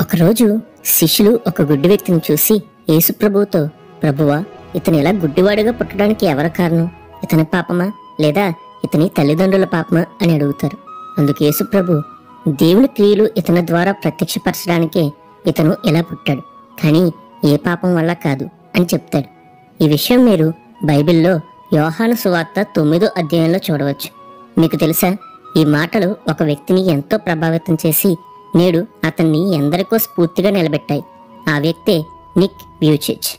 ఒకరోజు శిష్యులు ఒక గుడ్డి వ్యక్తిని చూసి యేసుప్రభువుతో ప్రభువా ఇతను ఇలా గుడ్డివాడుగా పుట్టడానికి ఎవరు కారణం ఇతని పాపమా లేదా ఇతని తల్లిదండ్రుల పాపమా అని అడుగుతారు అందుకు యేసుప్రభు దేవుని క్రియలు ఇతని ద్వారా ప్రత్యక్షపరచడానికే ఇతను ఇలా పుట్టాడు కానీ ఏ పాపం వల్ల కాదు అని చెప్తాడు ఈ విషయం మీరు బైబిల్లో యోహాను సువార్త తొమ్మిదో అధ్యాయంలో చూడవచ్చు మీకు తెలుసా ఈ మాటలు ఒక వ్యక్తిని ఎంతో ప్రభావితం చేసి నేడు అతన్ని ఎందరికో స్ఫూర్తిగా నిలబెట్టాయి ఆ వ్యక్తే నిక్ వ్యూచిచ్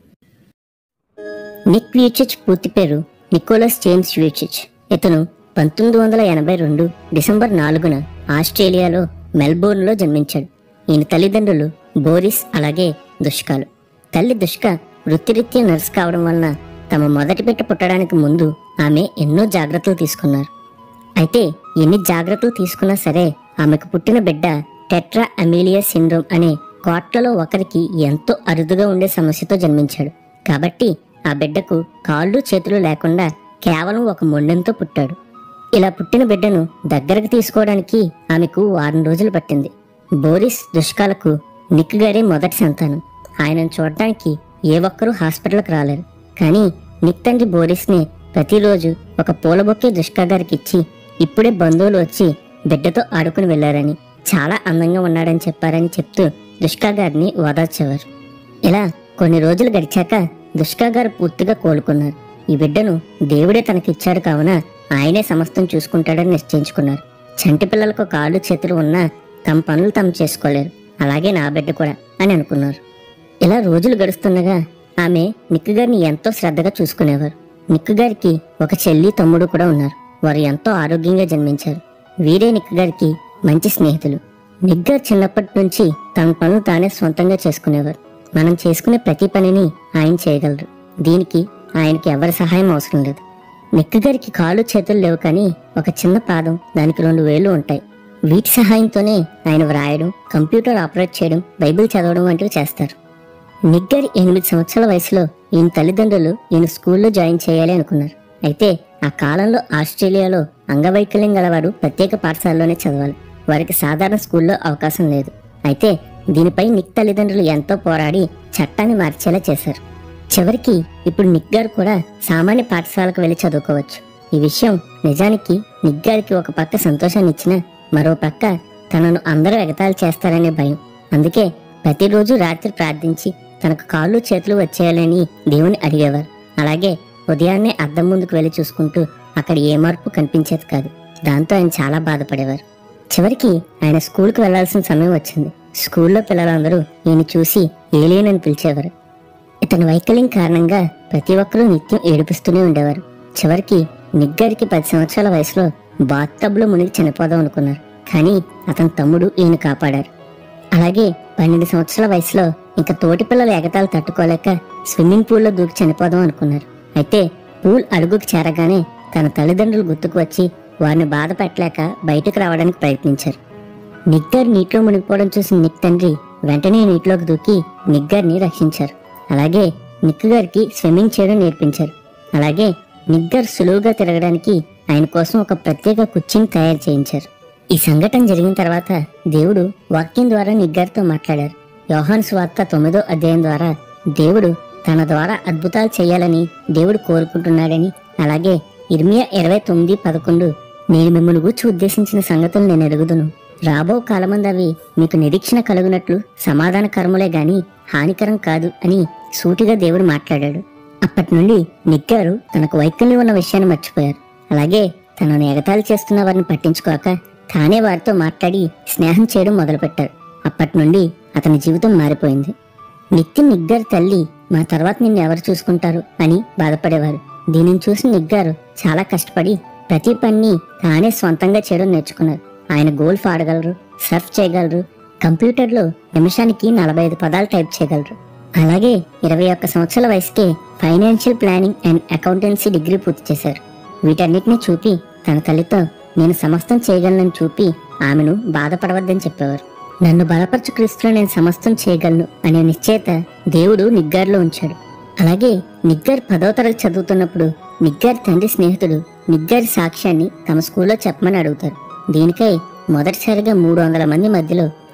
నిక్ వ్యూచిచ్ పూర్తి పేరు నికోలస్ జేమ్స్ వ్యూచిచ్ ఇతను పంతొమ్మిది వందల ఎనభై రెండు డిసెంబర్ నాలుగున ఆస్ట్రేలియాలో మెల్బోర్న్లో జన్మించాడు ఈయన తల్లిదండ్రులు బోరిస్ అలాగే దుష్కాలు తల్లి దుష్క వృత్తిరీత్యా నర్స్ కావడం వలన తమ మొదటి బిడ్డ పుట్టడానికి ముందు ఆమె ఎన్నో జాగ్రత్తలు తీసుకున్నారు అయితే ఎన్ని జాగ్రత్తలు తీసుకున్నా సరే ఆమెకు పుట్టిన బిడ్డ టెట్రా అమీలియా సిండ్రోమ్ అనే కోట్లలో ఒకరికి ఎంతో అరుదుగా ఉండే సమస్యతో జన్మించాడు కాబట్టి ఆ బిడ్డకు కాళ్ళు చేతులు లేకుండా కేవలం ఒక మొండెంతో పుట్టాడు ఇలా పుట్టిన బిడ్డను దగ్గరకు తీసుకోవడానికి ఆమెకు వారం రోజులు పట్టింది బోరిస్ దుష్కాలకు నిక్ గారే మొదటి సంతానం ఆయనను చూడటానికి ఏ ఒక్కరూ హాస్పిటల్కి రాలేరు కానీ నిక్ తండ్రి బోరిస్ని ప్రతిరోజు ఒక పూల బొక్కే దుష్కా గారికి ఇచ్చి ఇప్పుడే బంధువులు వచ్చి బిడ్డతో ఆడుకుని వెళ్లారని చాలా అందంగా ఉన్నాడని చెప్పారని చెప్తూ దుష్కా గారిని ఓదార్చేవారు ఇలా కొన్ని రోజులు గడిచాక దుష్కా గారు పూర్తిగా కోలుకున్నారు ఈ బిడ్డను దేవుడే తనకిచ్చాడు కావున ఆయనే సమస్తం చూసుకుంటాడని నిశ్చయించుకున్నారు చంటి పిల్లలకు కాళ్ళు చేతులు ఉన్నా తమ పనులు తాము చేసుకోలేరు అలాగే నా బిడ్డ కూడా అని అనుకున్నారు ఇలా రోజులు గడుస్తుండగా ఆమె నిక్కు గారిని ఎంతో శ్రద్ధగా చూసుకునేవారు నిక్కు గారికి ఒక చెల్లి తమ్ముడు కూడా ఉన్నారు వారు ఎంతో ఆరోగ్యంగా జన్మించారు వీరే నిక్కు గారికి మంచి స్నేహితులు నిక్ గారు చిన్నప్పటి నుంచి తన పనులు తానే సొంతంగా చేసుకునేవారు మనం చేసుకునే ప్రతి పనిని ఆయన చేయగలరు దీనికి ఆయనకి ఎవరి సహాయం అవసరం లేదు నిక్కు గారికి కాళ్ళు చేతులు లేవు కానీ ఒక చిన్న పాదం దానికి రెండు వేలు ఉంటాయి వీటి సహాయంతోనే ఆయన వ్రాయడం కంప్యూటర్ ఆపరేట్ చేయడం బైబిల్ చదవడం వంటివి చేస్తారు నిగ్గర్ ఎనిమిది సంవత్సరాల వయసులో ఈయన తల్లిదండ్రులు ఈయన స్కూల్లో జాయిన్ చేయాలి అనుకున్నారు అయితే ఆ కాలంలో ఆస్ట్రేలియాలో అంగవైకల్యం గలవారు ప్రత్యేక పాఠశాలలోనే చదవాలి వారికి సాధారణ స్కూల్లో అవకాశం లేదు అయితే దీనిపై నిక్ తల్లిదండ్రులు ఎంతో పోరాడి చట్టాన్ని మార్చేలా చేశారు చివరికి ఇప్పుడు నిక్ గారు కూడా సామాన్య పాఠశాలకు వెళ్లి చదువుకోవచ్చు ఈ విషయం నిజానికి నిక్ గారికి ఒక పక్క సంతోషాన్ని ఇచ్చినా మరో పక్క తనను అందరూ ఎగతాళి చేస్తారనే భయం అందుకే ప్రతిరోజు రాత్రి ప్రార్థించి తనకు కాళ్ళు చేతులు వచ్చేయాలని దేవుని అడిగేవారు అలాగే ఉదయాన్నే అద్దం ముందుకు వెళ్లి చూసుకుంటూ అక్కడ ఏ మార్పు కనిపించేది కాదు దాంతో ఆయన చాలా బాధపడేవారు చివరికి ఆయన స్కూల్కి వెళ్లాల్సిన సమయం వచ్చింది స్కూల్లో పిల్లలందరూ ఈయన చూసి ఏలియన్ పిలిచేవారు ఇతని వైకల్యం కారణంగా ప్రతి ఒక్కరూ నిత్యం ఏడిపిస్తూనే ఉండేవారు చివరికి నిగ్గరికి పది సంవత్సరాల వయసులో బాత్ టబ్లో మునిగి చనిపోదాం అనుకున్నారు కానీ అతని తమ్ముడు ఈయన కాపాడారు అలాగే పన్నెండు సంవత్సరాల వయసులో ఇంకా తోటి పిల్లల ఎగతాలు తట్టుకోలేక స్విమ్మింగ్ పూల్లో దూకి చనిపోదాం అనుకున్నారు అయితే పూల్ అడుగుకు చేరగానే తన తల్లిదండ్రులు గుర్తుకు వచ్చి వారిని బాధ పెట్టలేక బయటకు రావడానికి ప్రయత్నించారు నిగ్గర్ నీటిలో మునిగిపోవడం చూసిన నిక్ తండ్రి వెంటనే నీటిలోకి దూకి నిగ్గర్ని రక్షించారు అలాగే నిక్ గారికి స్విమ్మింగ్ చేయడం నేర్పించారు అలాగే నిగ్గర్ సులువుగా తిరగడానికి ఆయన కోసం ఒక ప్రత్యేక కుర్చీని తయారు చేయించారు ఈ సంఘటన జరిగిన తర్వాత దేవుడు వాక్యం ద్వారా నిగ్గర్తో మాట్లాడారు యోహాన్ స్వార్త తొమ్మిదో అధ్యాయం ద్వారా దేవుడు తన ద్వారా అద్భుతాలు చేయాలని దేవుడు కోరుకుంటున్నాడని అలాగే ఇర్మియా ఇరవై తొమ్మిది పదకొండు నేను మిమ్మల్ని గూర్చి ఉద్దేశించిన సంగతులు నేను ఎరుగుదును రాబో కాలమందు అవి మీకు నిరీక్షణ కలుగునట్లు సమాధాన కర్మలే గాని హానికరం కాదు అని సూటిగా దేవుడు మాట్లాడాడు అప్పటి నుండి నిగ్గారు తనకు వైకల్యం ఉన్న విషయాన్ని మర్చిపోయారు అలాగే తనను ఎగతాళి చేస్తున్న వారిని పట్టించుకోక తానే వారితో మాట్లాడి స్నేహం చేయడం మొదలుపెట్టారు అప్పటి నుండి అతని జీవితం మారిపోయింది నిత్యం నిగ్గారు తల్లి మా తర్వాత నిన్ను ఎవరు చూసుకుంటారు అని బాధపడేవారు దీనిని చూసి నిగ్గారు చాలా కష్టపడి ప్రతి పని తానే స్వంతంగా చేయడం నేర్చుకున్నారు ఆయన గోల్ఫ్ ఆడగలరు సర్ఫ్ చేయగలరు కంప్యూటర్లో నిమిషానికి నలభై ఐదు పదాలు టైప్ చేయగలరు అలాగే ఇరవై ఒక్క సంవత్సరాల వయసుకే financial planning and accountancy degree పూర్తి చేశారు వీటన్నిటిని చూపి తన తల్లితో నేను సమస్తం చేయగలనని చూపి ఆమెను బాధపడవద్దని చెప్పేవారు నన్ను బలపరచు క్రీస్తులో నేను సమస్తం చేయగలను అనే నిశ్చయత దేవుడు నిగ్గారిలో ఉంచాడు అలాగే నిగ్గారు పదో తరగతి చదువుతున్నప్పుడు నిగ్గారి తండ్రి స్నేహితుడు నిగ్గారి సాక్ష్యాన్ని తమ స్కూల్లో చెప్పమని అడుగుతారు దీనికై మొదటిసారిగా మూడు వందల మంది మధ్యలో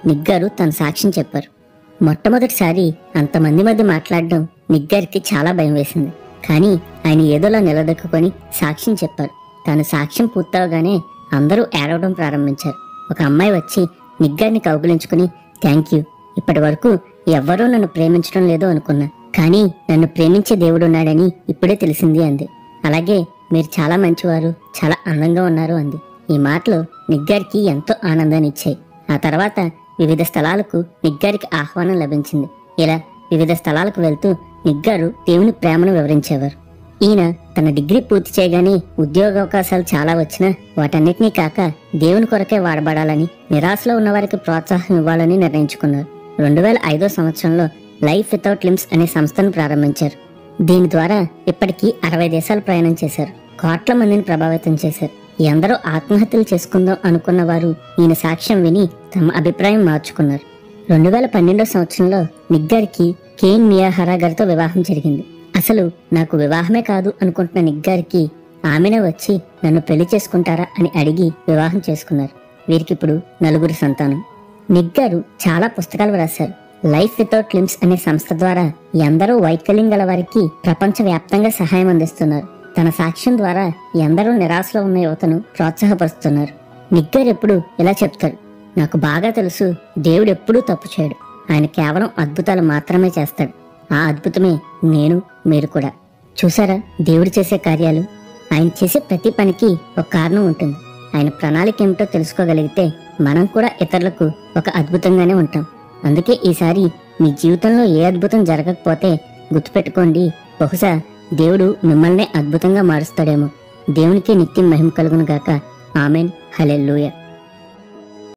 నిగ్గారు తన సాక్ష్యం చెప్పారు మొట్టమొదటిసారి అంతమంది మధ్య మాట్లాడడం నిగ్గారికి చాలా భయం వేసింది కానీ ఆయన ఏదోలా నిలదొక్కుని సాక్ష్యం చెప్పారు తన సాక్ష్యం పూర్తవగానే అందరూ ఏడవడం ప్రారంభించారు ఒక అమ్మాయి వచ్చి నిగ్గారిని కౌగులించుకుని థ్యాంక్ యూ ఇప్పటి వరకు ఎవ్వరూ నన్ను ప్రేమించడం లేదో అనుకున్నా కానీ నన్ను ప్రేమించే దేవుడు ఉన్నాడని ఇప్పుడే తెలిసింది అంది అలాగే మీరు చాలా మంచివారు చాలా అందంగా ఉన్నారు అంది ఈ మాటలు నిగ్గారికి ఎంతో ఆనందాన్ని ఇచ్చాయి ఆ తర్వాత వివిధ స్థలాలకు నిగ్గారికి ఆహ్వానం లభించింది ఇలా వివిధ స్థలాలకు వెళ్తూ నిగ్గారు దేవుని ప్రేమను వివరించేవారు ఈయన తన డిగ్రీ పూర్తి చేయగానే ఉద్యోగ అవకాశాలు చాలా వచ్చినా వాటన్నిటినీ కాక దేవుని కొరకే వాడబడాలని నిరాశలో ఉన్నవారికి ప్రోత్సాహం ఇవ్వాలని నిర్ణయించుకున్నారు రెండు వేల ఐదో సంవత్సరంలో లైఫ్ వితౌట్ లిమ్స్ అనే సంస్థను ప్రారంభించారు దీని ద్వారా ఇప్పటికీ అరవై దేశాలు ప్రయాణం చేశారు కోట్ల మందిని ప్రభావితం చేశారు ఎందరో ఆత్మహత్యలు చేసుకుందాం అనుకున్న వారు ఈయన సాక్ష్యం విని తమ అభిప్రాయం మార్చుకున్నారు రెండు వేల పన్నెండో సంవత్సరంలో నిగ్గారికి కేన్ మియాహరా గారితో వివాహం జరిగింది అసలు నాకు వివాహమే కాదు అనుకుంటున్న నిగ్గారికి ఆమెనే వచ్చి నన్ను పెళ్లి చేసుకుంటారా అని అడిగి వివాహం చేసుకున్నారు వీరికి ఇప్పుడు నలుగురు సంతానం నిగ్గారు చాలా పుస్తకాలు రాశారు లైఫ్ వితౌట్ లిమ్స్ అనే సంస్థ ద్వారా ఎందరో వైకల్యం గల వారికి ప్రపంచవ్యాప్తంగా సహాయం అందిస్తున్నారు తన సాక్ష్యం ద్వారా ఎందరో నిరాశలో ఉన్న యువతను ప్రోత్సాహపరుస్తున్నారు నిగ్గర్ ఎప్పుడు ఇలా చెప్తారు నాకు బాగా తెలుసు దేవుడు ఎప్పుడూ తప్పు చేయడు ఆయన కేవలం అద్భుతాలు మాత్రమే చేస్తాడు ఆ అద్భుతమే నేను మీరు కూడా చూసారా దేవుడు చేసే కార్యాలు ఆయన చేసే ప్రతి పనికి ఒక కారణం ఉంటుంది ఆయన ప్రణాళిక ఏమిటో తెలుసుకోగలిగితే మనం కూడా ఇతరులకు ఒక అద్భుతంగానే ఉంటాం అందుకే ఈసారి మీ జీవితంలో ఏ అద్భుతం జరగకపోతే గుర్తుపెట్టుకోండి బహుశా దేవుడు మిమ్మల్నే అద్భుతంగా మారుస్తాడేమో దేవునికి నిత్యం మహిమ కలుగును గాక ఆమెన్ హలెల్లుయా